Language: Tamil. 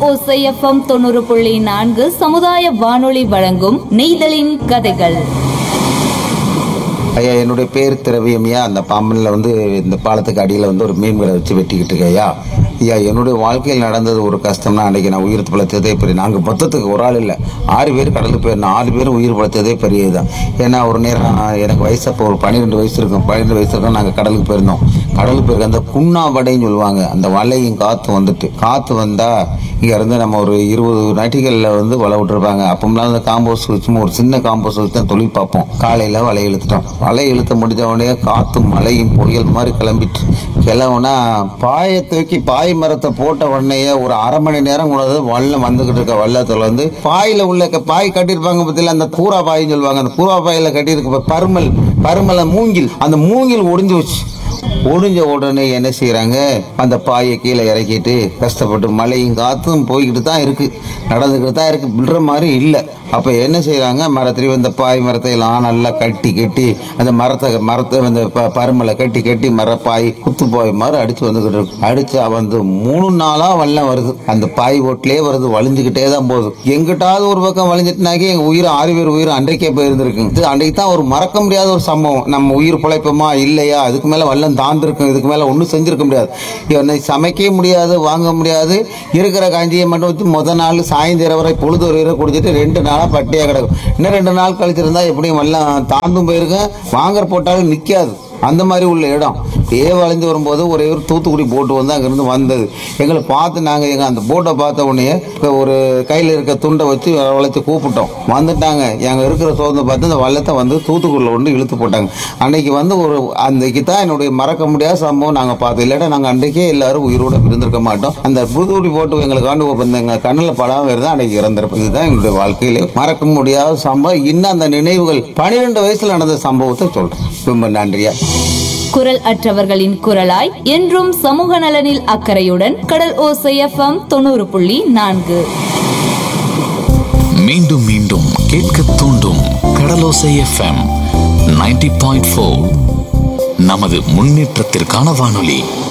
ஓசைஎஃப்எம் தொண்ணூறு புள்ளி நான்கு சமுதாய வானொலி வழங்கும் நெய்தலின் கதைகள் ஐயா என்னுடைய பேர் திரவியம்யா அந்த பாம்பனில் வந்து இந்த பாலத்துக்கு அடியில் வந்து ஒரு மீன் கடை வச்சு வெட்டிக்கிட்டு இருக்கேன் ஐயா ஐயா என்னுடைய வாழ்க்கையில் நடந்தது ஒரு கஷ்டம்னா அன்றைக்கி நான் உயிர் பிழைத்ததே பெரிய நாங்கள் மொத்தத்துக்கு ஒரு ஆள் இல்லை ஆறு பேர் கடலுக்கு போயிருந்தோம் ஆறு பேரும் உயிர் பிழைத்ததே பெரியது தான் ஏன்னா ஒரு நேரம் நான் எனக்கு வயசு அப்போ ஒரு பன்னிரெண்டு வயசு இருக்கும் பன்னிரெண்டு வயசு இருக்கும் நாங்கள் கடலுக்கு போயிருந்தோம் கடலுக்கு போயிருக்க அந்த குண்ணா வடைன்னு சொல்லுவாங்க அந்த வலையும் காற்று வந்துட்டு காற்று வந்தால் இங்கே இருந்து நம்ம ஒரு இருபது நட்டிகளில் வந்து வலை விட்டுருப்பாங்க அப்போம்லாம் அந்த காம்போஸ் வச்சு ஒரு சின்ன காம்போஸ் வச்சு தான் தொழில் பார்ப்போம் காலையில் வலை இழுத்துட்டோம் வலை இழுத்த முடிஞ்ச உடனே காற்றும் மழையும் புயல் மாதிரி கிளம்பிட்டு கிளம்புனா பாயை தூக்கி பாய் மரத்தை போட்ட உடனேயே ஒரு அரை மணி நேரம் கூட வல்லம் வந்துகிட்டு இருக்க வல்லத்தில் வந்து பாயில உள்ள க- பாய் கட்டியிருப்பாங்க பத்தியில அந்த பூரா பாயின்னு சொல்லுவாங்க அந்த பூரா பாயில கட்டியிருக்க பருமல் பருமல மூங்கில் அந்த மூங்கில் ஒடிஞ்சு வச்சு ஒடிஞ்ச உடனே என்ன செய்றாங்க அந்த பாயை கீழே இறக்கிட்டு கஷ்டப்பட்டு மழையும் காத்தும் போய்கிட்டு தான் இருக்கு நடந்துக்கிட்டு தான் இருக்கு விடுற மாதிரி இல்லை அப்போ என்ன செய்றாங்க மரத்துலேயும் இந்த பாய் மரத்தை எல்லாம் நல்லா கட்டி கட்டி அந்த மரத்தை மரத்தை அந்த ப- பருமலை கட்டி கட்டி மரப்பாய் குத்து பாய் மாதிரி அடிச்சு வந்துகிட்டு இருக்கு அடிச்சு வந்து மூணு நாளா வெள்ளம் வருது அந்த பாய் ஓட்டிலே வருது வலிஞ்சுக்கிட்டே தான் போகுது எங்கிட்டாவது ஒரு பக்கம் வலிஞ்சிட்டுனாக்கி எங்க உயிர் ஆறு பேர் உயிர் அன்றைக்கே போயிருந்திருக்கு இது அன்றைக்கு தான் ஒரு மறக்க முடியாத ஒரு சம்பவம் நம்ம உயிர் பிழைப்போமா இல்லையா அதுக்கு மேல வெள்ளம் தாண்டிருக்கும் இதுக்கு மேல ஒன்றும் செஞ்சிருக்க முடியாது என்னை சமைக்க முடியாது வாங்க முடியாது இருக்கிற காஞ்சியை மட்டும் வச்சு முத நாள் சாயந்தரம் வரை பொழுது ஒரு வரை குடிச்சிட்டு ரெண்டு நாளா பட்டியா கிடக்கும் இன்னும் ரெண்டு நாள் கழிச்சிருந்தா எப்படியும் வெள்ளம் தாண்டும் போயிருக்கேன் வாங்கற போட்டாலும் நிக்காது அந்த மாதிரி உள்ள இடம் ஏ வளைஞ்சு வரும்போது ஒரே ஒரு தூத்துக்குடி போட்டு வந்து அங்கேருந்து வந்தது எங்களை பார்த்து நாங்கள் எங்கள் அந்த போட்டை பார்த்த உடனே ஒரு கையில் இருக்க துண்டை வச்சு வளைச்சு கூப்பிட்டோம் வந்துட்டாங்க எங்கள் இருக்கிற சோதனை பார்த்து அந்த வள்ளத்தை வந்து தூத்துக்குடியில் கொண்டு இழுத்து போட்டாங்க அன்னைக்கு வந்து ஒரு அன்னைக்கு தான் என்னுடைய மறக்க முடியாத சம்பவம் நாங்கள் பார்த்தோம் இல்லாட்டா நாங்கள் அன்றைக்கே எல்லாரும் உயிரோட இருந்திருக்க மாட்டோம் அந்த தூத்துக்குடி போட்டு எங்களுக்கு ஆண்டு எங்கள் கண்ணில் படாமல் இருந்தால் அன்னைக்கு இறந்திருப்போம் இதுதான் எங்களுடைய வாழ்க்கையிலே மறக்க முடியாத சம்பவம் இன்னும் அந்த நினைவுகள் பன்னிரெண்டு வயசுல நடந்த சம்பவத்தை சொல்கிறேன் ரொம்ப நன்றியா குரல் அற்றவர்களின் குரலாய் என்றும் சமூக நலனில் அக்கறையுடன் கடல் ஓசைஎஃப்எம் தொண்ணூறு புள்ளி நான்கு மீண்டும் மீண்டும் கேட்க தூண்டும் கடலோசை எஃப்எம் 90.4 பாயிண்ட் நமது முன்னேற்றத்திற்கான வானொலி